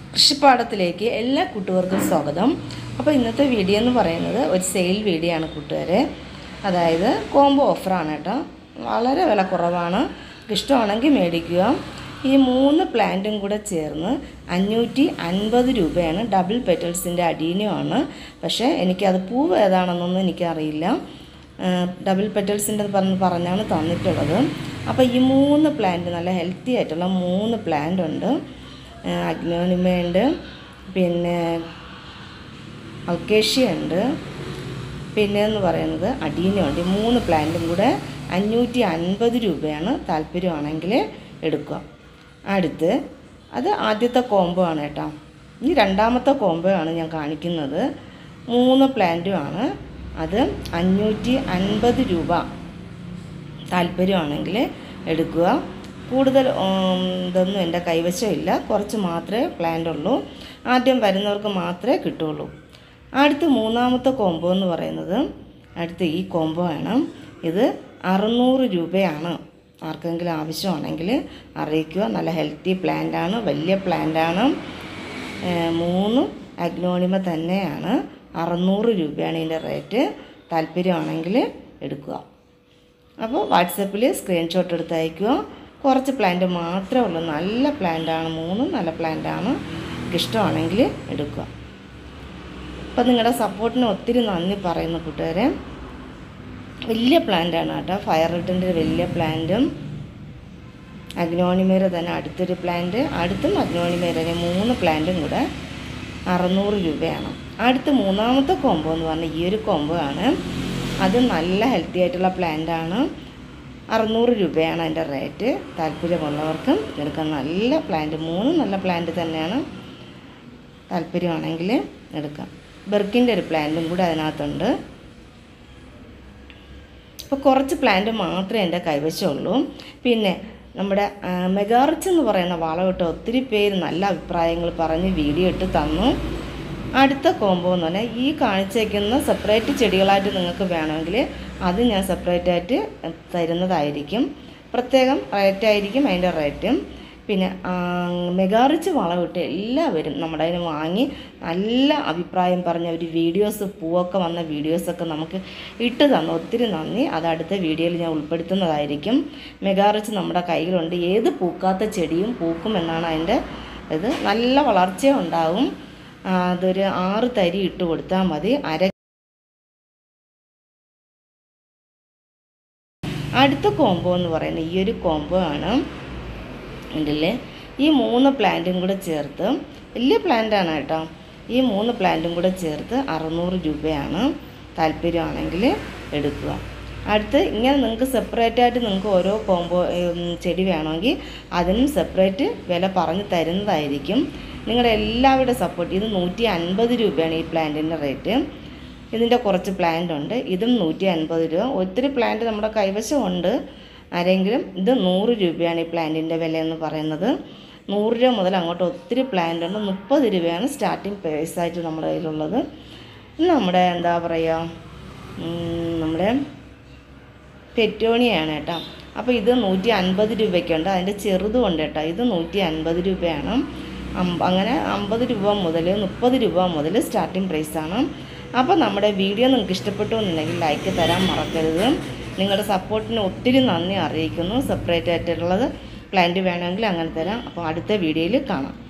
കൃഷിപ്പാടത്തിലേക്ക് എല്ലാ കൂട്ടുകാർക്കും സ്വാഗതം അപ്പോൾ ഇന്നത്തെ വീഡിയോ എന്ന് പറയുന്നത് ഒരു സെയിൽ വീഡിയോ ആണ് കൂട്ടുകാരെ അതായത് കോംബോ ഓഫറാണ് കേട്ടോ വളരെ വില കുറവാണ് ഇഷ്ടമാണെങ്കിൽ മേടിക്കുക ഈ മൂന്ന് പ്ലാന്റും കൂടെ ചേർന്ന് അഞ്ഞൂറ്റി അൻപത് രൂപയാണ് ഡബിൾ പെറ്റൽസിൻ്റെ അടീനമാണ് പക്ഷേ എനിക്കത് പൂവ് ഏതാണെന്നൊന്നും എനിക്കറിയില്ല ഡബിൾ പെറ്റൽസിൻ്റെ പറഞ്ഞ് പറഞ്ഞാണ് തന്നിട്ടുള്ളത് അപ്പോൾ ഈ മൂന്ന് പ്ലാന്റ് നല്ല ഹെൽത്തി ആയിട്ടുള്ള മൂന്ന് പ്ലാന്റ് ഉണ്ട് അഗ്നോണിമയുണ്ട് പിന്നെ അൽക്കേഷ്യ ഉണ്ട് പിന്നെ എന്ന് പറയുന്നത് അടീനയുണ്ട് ഈ മൂന്ന് പ്ലാന്റും കൂടെ അഞ്ഞൂറ്റി അൻപത് രൂപയാണ് താല്പര്യമാണെങ്കിൽ എടുക്കുക അടുത്ത് അത് ആദ്യത്തെ കോംബോ ആണ് കേട്ടോ ഇനി രണ്ടാമത്തെ കോംബോ ആണ് ഞാൻ കാണിക്കുന്നത് മൂന്ന് പ്ലാന്റുമാണ് അത് അഞ്ഞൂറ്റി അൻപത് രൂപ താല്പര്യമാണെങ്കിൽ എടുക്കുക കൂടുതൽ ഉം, ഇതൊന്നും എൻ്റെ കൈവശമില്ല കുറച്ച് മാത്രമേ പ്ലാന്റ് ഉള്ളൂ ആദ്യം വരുന്നവർക്ക് മാത്രമേ കിട്ടുള്ളൂ അടുത്ത് മൂന്നാമത്തെ കോംബോ എന്ന് പറയുന്നത് അടുത്ത് ഈ കോംബോ ആണ് ഇത് അറുന്നൂറ് രൂപയാണ് ആർക്കെങ്കിലും ആവശ്യമാണെങ്കിൽ അറിയിക്കുക നല്ല ഹെൽത്തി പ്ലാന്റാണ് വലിയ പ്ലാന്റാണ് മൂന്ന് അഗ്നോണിമ തന്നെയാണ് അറുന്നൂറ് രൂപയാണ് ഇതിൻ്റെ റേറ്റ് താല്പര്യമാണെങ്കിൽ എടുക്കുക അപ്പോൾ വാട്സപ്പിൽ സ്ക്രീൻഷോട്ട് എടുത്ത് അയക്കുക കുറച്ച് പ്ലാന്റ് മാത്രമേ ഉള്ളൂ നല്ല പ്ലാന്റാണ് മൂന്നും നല്ല പ്ലാന്റാണ് ഇഷ്ടമാണെങ്കിൽ എടുക്കുക അപ്പോൾ നിങ്ങളുടെ സപ്പോർട്ടിന് ഒത്തിരി നന്ദി പറയുന്നു കൂട്ടുകാരെ വലിയ പ്ലാന്റാണ് കേട്ടോ ഫയർ റെഡിൻ്റെ വലിയ പ്ലാന്റും അഗ്നോണിമേര തന്നെ അടുത്തൊരു പ്ലാന്റ് അടുത്തും അഗ്നോണിമേര മൂന്ന് പ്ലാന്റും കൂടെ അറുന്നൂറ് രൂപയാണ് അടുത്ത് മൂന്നാമത്തെ കോംബോ എന്ന് പറഞ്ഞാൽ ഈ ഒരു കോംബോ ആണ് അത് നല്ല ഹെൽത്തി ആയിട്ടുള്ള പ്ലാന്റ് ആണ് അറുന്നൂറ് രൂപയാണ് അതിൻ്റെ റേറ്റ് താല്പര്യമുള്ളവർക്കും എടുക്കാം നല്ല പ്ലാന്റ് മൂന്നും നല്ല പ്ലാന്റ് തന്നെയാണ് താല്പര്യമാണെങ്കിൽ എടുക്കാം ബെർക്കിൻ്റെ ഒരു പ്ലാന്റും കൂടെ അതിനകത്തുണ്ട് അപ്പോൾ കുറച്ച് പ്ലാന്റ് മാത്രമേ എൻ്റെ കൈവശമുള്ളൂ പിന്നെ നമ്മുടെ ആ, മെഗാറിച്ച് എന്ന് പറയുന്ന വളമിട്ട് ഒത്തിരി പേര് നല്ല അഭിപ്രായങ്ങൾ പറഞ്ഞ് വീഡിയോ ഇട്ട് തന്നു അടുത്ത കോംബോ എന്ന് പറഞ്ഞാൽ ഈ കാണിച്ചേക്കുന്ന സെപ്പറേറ്റ് ചെടികളായിട്ട് നിങ്ങൾക്ക് വേണമെങ്കിൽ അത് ഞാൻ സെപ്പറേറ്റ് ആയിട്ട് തരുന്നതായിരിക്കും പ്രത്യേകം റേറ്റ് ആയിരിക്കും അതിൻ്റെ റേറ്റും പിന്നെ ആ, മെഗാറിച്ച് വളമിട്ട് എല്ലാവരും നമ്മുടെ അതിന് വാങ്ങി നല്ല അഭിപ്രായം പറഞ്ഞ ഒരു വീഡിയോസ് പൂവൊക്കെ വന്ന വീഡിയോസൊക്കെ നമുക്ക് ഇട്ട് തന്നു ഒത്തിരി നന്ദി അത് അടുത്ത വീഡിയോയിൽ ഞാൻ ഉൾപ്പെടുത്തുന്നതായിരിക്കും മെഗാറിച്ച് നമ്മുടെ കയ്യിലുണ്ട് ഏത് പൂക്കാത്ത ചെടിയും പൂക്കും എന്നാണ് അതിൻ്റെ ഇത് നല്ല വളർച്ച ഉണ്ടാവും ആ, അതൊരു ആറ് തരി ഇട്ട് കൊടുത്താൽ മതി അര അടുത്ത കോംബോ എന്ന് പറയുന്നത് ഈ ഒരു കോംബോ ആണ് ഉണ്ടല്ലേ ഈ മൂന്ന് പ്ലാന്റും കൂടെ ചേർത്ത് വലിയ പ്ലാന്റാണ് കേട്ടോ ഈ മൂന്ന് പ്ലാന്റും കൂടെ ചേർത്ത് അറുന്നൂറ് രൂപയാണ് താല്പര്യമാണെങ്കിൽ എടുക്കുക അടുത്ത് ഇങ്ങനെ നിങ്ങൾക്ക് സെപ്പറേറ്റ് ആയിട്ട് നിങ്ങൾക്ക് ഓരോ കോംബോ ഉം, ചെടി വേണമെങ്കിൽ അതിനും സെപ്പറേറ്റ് വില പറഞ്ഞ് തരുന്നതായിരിക്കും നിങ്ങളുടെ എല്ലാവരുടെ സപ്പോർട്ട് ഇത് നൂറ്റി അൻപത് രൂപയാണ് ഈ പ്ലാന്റിൻ്റെ റേറ്റ് ഇതിൻ്റെ കുറച്ച് പ്ലാന്റ് ഉണ്ട് ഇതും നൂറ്റി അൻപത് രൂപ ഒത്തിരി പ്ലാന്റ് നമ്മുടെ കൈവശമുണ്ട് ആരെങ്കിലും ഇത് നൂറ് രൂപയാണ് ഈ പ്ലാന്റിൻ്റെ വില എന്ന് പറയുന്നത് നൂറ് രൂപ മുതൽ അങ്ങോട്ട് ഒത്തിരി പ്ലാന്റ് ഉണ്ട് മുപ്പത് രൂപയാണ് സ്റ്റാർട്ടിങ് പ്രൈസായിട്ട് നമ്മുടെ കയ്യിലുള്ളത് ഇത് നമ്മുടെ എന്താ പറയുക ഉം, നമ്മുടെ പെറ്റോണിയാണ് കേട്ടോ അപ്പോൾ ഇത് നൂറ്റി അൻപത് രൂപയ്ക്കുണ്ട് അതിൻ്റെ ചെറുതും ഉണ്ട് കേട്ടോ ഇത് നൂറ്റി അൻപത് രൂപയാണ് അമ്പ അങ്ങനെ അമ്പത് രൂപ മുതൽ മുപ്പത് രൂപ മുതൽ സ്റ്റാർട്ടിംഗ് പ്രൈസാണ് അപ്പോൾ നമ്മുടെ വീഡിയോ നിങ്ങൾക്ക് ഇഷ്ടപ്പെട്ടു എന്നുണ്ടെങ്കിൽ ലൈക്ക് തരാൻ മറക്കരുത് നിങ്ങളുടെ സപ്പോർട്ടിന് ഒത്തിരി നന്ദി അറിയിക്കുന്നു സെപ്പറേറ്റ് ആയിട്ടുള്ളത് പ്ലാന്റ് വേണമെങ്കിൽ അങ്ങനെ തരാം അപ്പോൾ അടുത്ത വീഡിയോയിൽ കാണാം